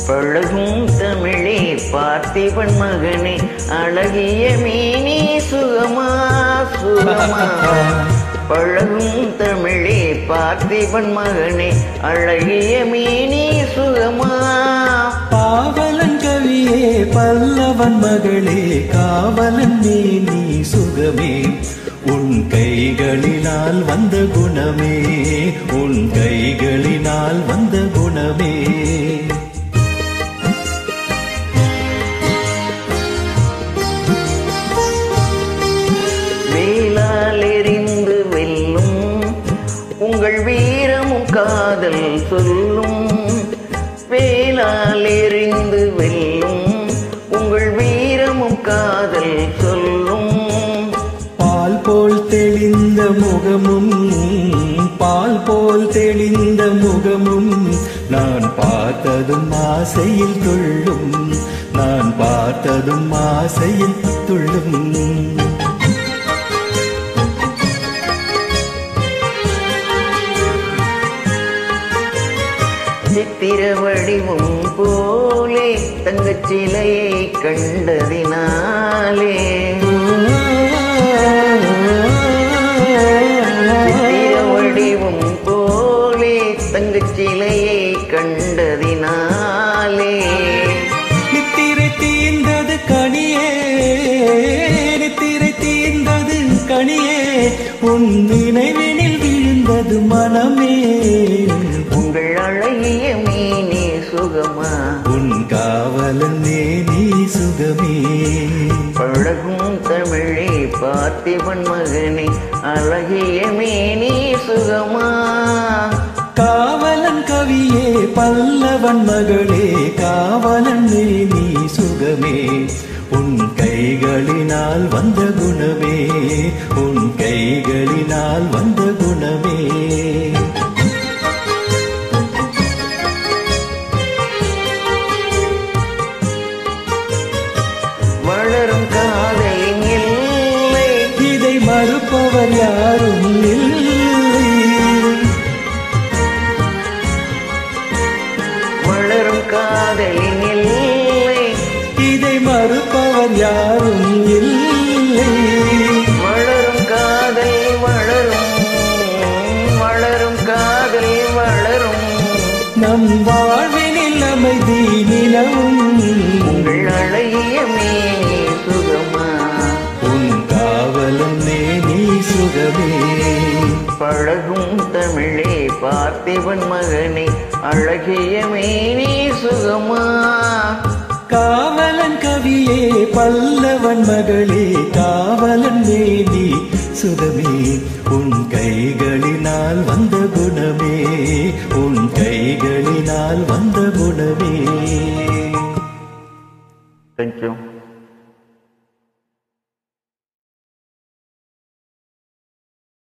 பழகும் தமிழே பார்த்திபன் மகனே அழகிய மீனி சுகமா சுகமா பழகும் தமிழே பார்த்திபன் மகனே அழகிய மீனி சுகமா பாவலன் கவியே பல்லவன் மகளே காவலன் நீ நீ சுகமே உன் கைகளினால் வந்த குணமே உன் கைகளினால் வந்த குணமே வேலால் எறிந்து வெல்லும் உங்கள் வீரமும் காதல் சொல்லும் வேலால் எறிந்து வெல்லும் உங்கள் வீரமும் காதல் சொல்லும் பால் போல் தெளிந்த முகமும் பால் போல் தெளிந்த முகமும் நான் பார்த்ததும் ஆசையில் துள்ளும் நான் பார்த்ததும் ஆசையில் துள்ளும் சித்திர வடிவும் போலே தங்கச் சிலையை கண்டதினாலே சித்திர வடிவும் போலே தங்கச் சிலையை கண்டதினாலே நித்திரை தீர்ந்தது கனியே நித்திரை தீர்ந்தது கனியே உன் நினைவினில் விழுந்தது மனமே உங்கள் அழகிய மீனே சுகமா உன் காவலன் நீ நீ சுகமே பழகும் தமிழே பார்த்திபன் மகனே அழகிய மீனே சுகமா காவலன் கவியே பல்லவன் மகளே காவலன் நீ நீ சுகமே உன் கைகளினால் வந்த குணமே உன் கைகளினால் வந்த குணமே வளரும் காதலின் எல்லை இதை மறுப்பவர் யாரும் இல்லை வளரும் காதலின் எல்லை இதை மறுப்பவர் யாரும் இல்லை வளரும் காதல் வளரும் வளரும் காதல் வளரும் நம் வாழ்வினில் அமைதி நிலவும் உங்கள் அழகிய மீனே சுகமா உன் காவலன் நே நீ சுகமே பழகும் தமிழே பார்த்திபன் மகனே அழகிய மீனே சுகமா காவலன் கவியே பல்லவன் மகளே காவலன் நே நீ சுகமே உன் கைகளினால் வந்த குணமே உன் கைகளினால் வந்த குணமே கொஞ்சம்